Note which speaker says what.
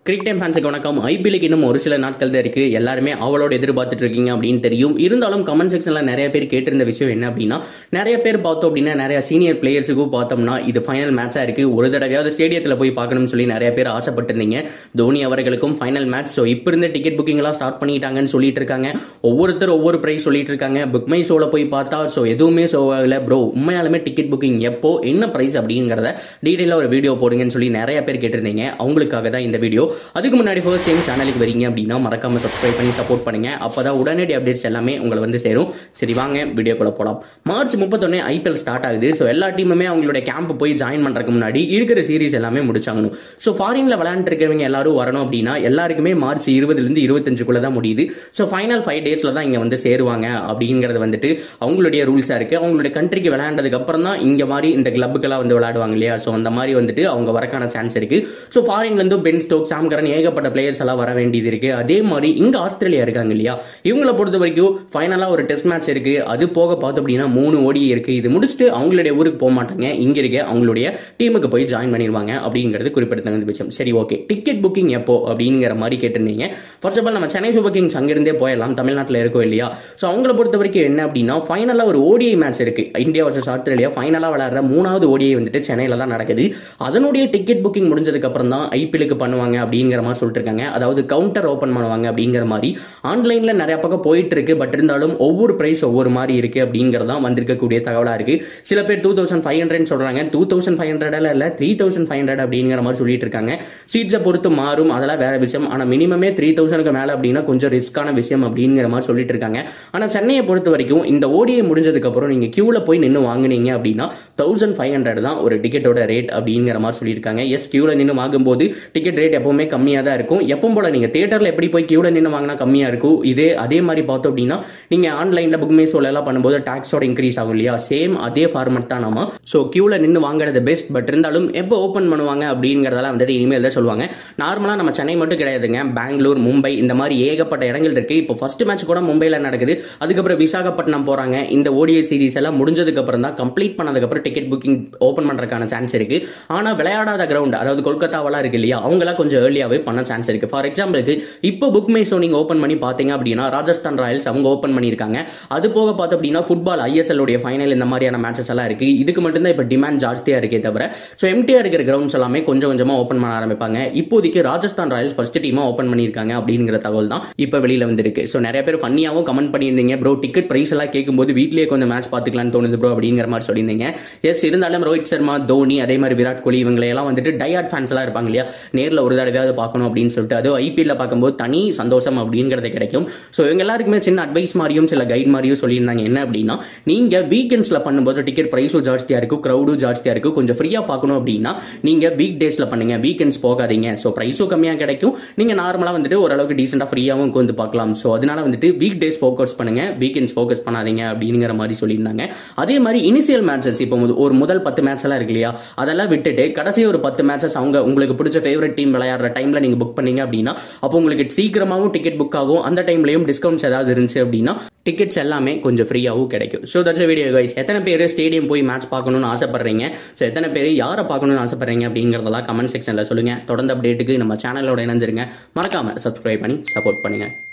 Speaker 1: கிரிக் time ஃபேன்ஸுக்கு வணக்கம் ஐபிஎலுக்கு இன்னும் ஒரு சில நாட்கள் தான் இருக்கு எல்லாருமே அவளோட எதிர்பார்த்துட்டு இருக்கீங்க அப்படின்னு தெரியும் இருந்தாலும் கமெண்ட் செக்ஷன்ல நிறைய பேர் கேட்டிருந்த விஷயம் என்ன அப்படின்னா நிறைய பேர் பார்த்தோம் அப்படின்னா நிறைய சீனியர் பிளேயர்ஸுக்கும் பார்த்தோம்னா இது ஃபைனல் மேட்சா இருக்கு ஒரு தடவையாவது ஸ்டேடியத்தில் போய் பார்க்கணும்னு சொல்லி நிறைய பேர் ஆசைப்பட்டிருந்தீங்க தோனி அவர்களுக்கும் ஃபைனல் மேட்ச் ஸோ இப்போ இருந்த டிக்கெட் புக்கிங் எல்லாம் ஸ்டார்ட் பண்ணிட்டாங்கன்னு சொல்லிட்டு இருக்காங்க ஒவ்வொருத்தர் ஒவ்வொரு ப்ரைஸ் சொல்லிட்டு இருக்காங்க புக் மை ஷோல போய் பார்த்தா ஸோ எதுவுமே ஷோ ஆகல ப்ரோ உண்மையாலுமே டிக்கெட் புக்கிங் எப்போ என்ன ப்ரைஸ் அப்படிங்கிறத டீட்டெயிலாக ஒரு வீடியோ போடுங்கன்னு சொல்லி நிறைய பேர் கேட்டிருந்தீங்க அவங்களுக்காக தான் இந்த வீடியோ அதுக்கு முன்னாடி ஃபர்ஸ்ட் டைம் சேனலுக்கு வரீங்க அப்படின்னா மறக்காம சப்ஸ்கிரைப் பண்ணி சப்போர்ட் பண்ணுங்க அப்பதான் உடனடி அப்டேட்ஸ் எல்லாமே உங்களை வந்து சேரும் சரி வாங்க வீடியோக்குள்ள போலாம் மார்ச் முப்பத்தொன்னு ஐபிஎல் ஸ்டார்ட் ஆகுது ஸோ எல்லா டீமுமே அவங்களுடைய கேம்ப் போய் ஜாயின் பண்றதுக்கு முன்னாடி இருக்கிற சீரிஸ் எல்லாமே முடிச்சாங்கணும் ஸோ ஃபாரின்ல விளையாண்டு இருக்கிறவங்க எல்லாரும் வரணும் அப்படின்னா எல்லாருக்குமே மார்ச் இருபதுலேருந்து இருபத்தஞ்சுக்குள்ள தான் முடியுது ஸோ ஃபைனல் ஃபைவ் டேஸ்ல தான் இங்க வந்து சேருவாங்க அப்படிங்கிறது வந்துட்டு அவங்களுடைய ரூல்ஸா இருக்கு அவங்களுடைய கண்ட்ரிக்கு விளையாண்டதுக்கு அப்புறம் தான் இங்க மாதிரி இந்த கிளப்புக்கெல்லாம் வந்து விளையாடுவாங்க இல்லையா ஸோ அந்த மாதிரி வந்துட்டு அவங்க வரக்கான சான்ஸ் இருக்கு ஸோ ஃபாரின்ல இருந்து பென் ஸ்டோக் சாம் கரன் ஏகப்பட்ட பிளேயர்ஸ் எல்லாம் வர வேண்டியது இருக்கு அதே மாதிரி இங்க ஆஸ்திரேலியா இருக்காங்க இல்லையா இவங்களை பொறுத்த வரைக்கும் ஃபைனலா ஒரு டெஸ்ட் மேட்ச் இருக்கு அது போக பார்த்தோம் அப்படின்னா மூணு ஓடி இருக்கு இது முடிச்சுட்டு அவங்களுடைய ஊருக்கு போக மாட்டாங்க இங்க இருக்க அவங்களுடைய டீமுக்கு போய் ஜாயின் பண்ணிடுவாங்க அப்படிங்கிறது குறிப்பிடத்தகுந்த விஷயம் சரி ஓகே டிக்கெட் புக்கிங் எப்போ அப்படிங்கிற மாதிரி கேட்டிருந்தீங்க ஃபர்ஸ்ட் ஆஃப் ஆல் நம்ம சென்னை சூப்பர் கிங்ஸ் அங்கிருந்தே போயிடலாம் தமிழ்நாட்டில் இருக்கோம் இல்லையா ஸோ அவங்கள பொறுத்த வரைக்கும் என்ன அப்படின்னா ஃபைனலாக ஒரு ஓடிஐ மேட்ச் இருக்கு இந்தியா வர்சஸ் ஆஸ்திரேலியா ஃபைனலாக விளையாடுற மூணாவது ஓடிஐ வந்துட்டு சென்னையில் தான் நடக்குது அதனுடைய டிக்கெட் புக்கிங் முடிஞ்சதுக்கு அப்புறம் தான் ஐபிஎலுக்கு பண்ணுவாங்க அப்படிங்கிற மாதிரி சொல்லிட்டு இருக்காங்க அதாவது கவுண்டர் ஓப்பன் பண்ணுவாங்க அப்படிங்கிற மாதிரி ஆன்லைனில் நிறைய பக்கம் போயிட்டு இருக்கு பட் இருந்தாலும் ஒவ்வொரு ப்ரைஸ் ஒவ்வொரு மாதிரி இருக்கு அப்படிங்கிறதான் வந்திருக்கக்கூடிய தகவலாக இருக்கு சில பேர் டூ தௌசண்ட் ஃபைவ் ஹண்ட்ரட் சொல்றாங்க டூ தௌசண்ட் ஃபைவ் ஹண்ட்ரட்ல இல்லை த்ரீ தௌசண்ட் ஃபைவ் ஹண்ட்ரட் அப்படிங்கிற மாதிரி சொல்லிட்டு இருக்காங்க சீட்ஸை பொறுத்து மாறும் அதெல்லாம் வேற விஷயம் ஆனால் மினிமமே த்ரீ தௌசண்ட்க்கு மேலே அப்படின்னா கொஞ்சம் ரிஸ்க்கான விஷயம் அப்படிங்கிற மாதிரி சொல்லிட்டு இருக்காங்க ஆனால் சென்னையை பொறுத்த வரைக்கும் இந்த ஓடியை முடிஞ்சதுக்கு அப்புறம் நீங்க கியூல போய் நின்று வாங்குனீங்க அப்படின்னா தௌசண்ட் ஃபைவ் ஹண்ட்ரட் தான் ஒரு டிக்கெட்டோட ரேட் அப்படிங்கிற மாதிரி சொல்லியிருக்காங்க எஸ் கியூல நின்று வாங்கும்போது டிக்கெட் ரேட் எப்பவுமே கம்மியாக தான் இருக்கும் எப்பவும் போல நீங்க தியேட்டர்ல எப்படி போய் கியூல நின்று வாங்கினா கம்மியா இருக்கும் இதே அதே மாதிரி பார்த்தோம் அப்படின்னா நீங்க ஆன்லைன்ல புக் மே ஷோல எல்லாம் பண்ணும்போது டாக்ஸோட இன்க்ரீஸ் ஆகும் இல்லையா சேம் அதே ஃபார்மட் தான் நம்ம ஸோ கியூல நின்று வாங்குறது பெஸ்ட் பட் இருந்தாலும் எப்போ ஓப்பன் பண்ணுவாங்க அப்படிங்கிறதெல்லாம் வந்துட்டு இனிமேல் தான் சொல்லுவாங்க நார்மலாக நம்ம சென்னை மட்டும் கிடையாதுங்க பெங்களூர் மும்பை இந்த மாதிரி ஏகப்பட்ட இடங்கள் இருக்கு இப்போ ஃபர்ஸ்ட் மேட்ச் கூட மும்பையில் நடக்குது அதுக்கப்புறம் விசாகப்பட்டினம் போறாங்க இந்த ஓடிஐ சீரிஸ் எல்லாம் முடிஞ்சதுக்கு அப்புறம் தான் கம்ப்ளீட் பண்ணதுக்கப்புறம் டிக்கெட் புக்கிங் ஓப்பன் பண்றதுக்கான சான்ஸ் இருக்கு ஆனால் விளையாடாத கிரவுண்ட் அதாவது கொல்கத்தாவெல்லாம் இருக்கு இல்லையா அவங்களாம் கொஞ்சம் ஏர்லியாகவே பண்ண சான்ஸ் இருக்கு ஃபார் எக்ஸாம்பிளுக்கு இப்போ புக் மை ஷோ நீங்க ஓப்பன் பண்ணி பார்த்தீங்க அப்படின்னா ராஜஸ்தான் ராயல்ஸ் அவங்க ஓப்பன் பண்ணியிருக்காங்க அது போக பார்த்தோம் அப்படின்னா ஃபுட்பால் ஐஎஸ்எல் உடைய ஃபைனல் இந்த மாதிரியான மேட்சஸ் எல்லாம் இருக்கு இதுக்கு மட்டும்தான் இப்போ டிமாண்ட் ஜாஸ்தியா இருக்கே தவிர ஸோ எம்டிஆ இருக்கிற கிரவுண்ட்ஸ் எல்லாமே கொஞ்சம் கொஞ்சமா ஓப்பன் பண்ண ஆரம்பிப்பாங்க இப்போதைக்கு ராஜஸ்தான் ராயல்ஸ் ஃபர்ஸ்ட் டீமா ஓப்பன் பண்ணியிருக்காங்க அப்படிங்கிற தகவல் தான் இப்போ வெளியில வந்திருக்கு ஸோ நிறைய பேர் ஃபன்னியாவும் கமெண்ட் பண்ணியிருந்தீங்க ப்ரோ டிக்கெட் பிரைஸ் எல்லாம் கேட்கும்போது வீட்லயே கொஞ்சம் மேட்ச் பார்த்துக்கலாம்னு தோணுது ப்ரோ அப்படிங்கிற மாதிரி சொல்லியிருந்தீங்க எஸ் இருந்தாலும் ரோஹித் சர்மா தோனி அதே மாதிரி விராட் கோலி இவங்களை எல்லாம் வந்துட்டு டயாட் ஃபேன்ஸ் எல்லாம் இருப்பாங்க இல்லையா நேரில் ஒரு தடவையாவது பார்க்கணும் அப்படின்னு சொல்லிட்டு அது ஐபிஎல்ல பார்க்கும்போது தனி சந்தோஷம் அப்படிங்கிறது கிடைக்கும் ஸோ இவங்க எல்லாருக்குமே சின்ன அட்வைஸ் மாதிரியும் சில கைட் மாதிரியும் சொல்லியிருந்தாங்க என்ன அப்படின்னா நீங்க வீக்கெண்ட்ஸ்ல பண்ணும்போது டிக்கெட் பிரைஸும் ஜாஸ்தியா இருக்கும் க்ரௌடும் ஜாஸ்தியா இருக்கும் கொஞ்சம் ஃப்ரீயா பார்க்கணும் அப்படின்னா நீங்க வீக் டேஸ்ல பண்ணுங்க வீக்கெண்ட்ஸ் போகாதீங்க ஸோ பிரைஸும் கம்மியாக கிடைக்கும் நீங்க நார்மலா வந்துட்டு ஓரளவுக்கு டீசெண்டா ஃப்ரீயாகவும் உட்காந்து பார்க்கலாம் ஸோ அதனால வந்துட்டு வீக் டேஸ் ஃபோக்கஸ் பண்ணுங்க வீக்கெண்ட்ஸ் ஃபோக்கஸ் பண்ணாதீங்க அப்படிங்கிற மாதிரி சொல்லியிருந்தாங்க அதே மாதிரி இனிஷியல் மேட்சஸ் இப்போ முத- ஒரு முதல் பத்து மேட்ச் எல்லாம் இருக்கு இல்லையா அதெல்லாம் விட்டுட்டு கடைசி ஒரு பத்து மேட்சஸ் அவங்க உங்களுக்கு பிடிச்ச ஃபேவரட் டீம் விளையாடுற டைம்ல நீங்க புக் பண்ணீங்க அப்படின்னா அப்போ உங்களுக்கு சீக்கிரமாவும் டிக்கெட் புக் ஆகும் அந்த டைம்லயும் டிஸ்கவுண்ட்ஸ் ஏதாவது இருந்துச்சு அப்படின்னா டிக்கெட்ஸ் எல்லாமே கொஞ்சம் ஃப்ரீயாகவும் கிடைக்கும் ஸோ தட்ஸ் வீடியோ கைஸ் எத்தனை பேர் ஸ்டேடியம் போய் மேட்ச் பார்க்கணும்னு ஆசைப்படுறீங்க ஸோ எத்தனை பேர் யாரை பார்க்கணும்னு ஆசைப்படுறீங்க அப்படிங்கிறதெல்லாம் கமெண்ட் செக்ஷனில் சொல்லுங்க தொடர்ந்து அப்டேட்டுக்கு நம்ம சேனலோட இணைஞ்சிருங்க மறக்காம சப்ஸ்கிரைப் பண்ணி சப்போர்ட் பண்ணுங்க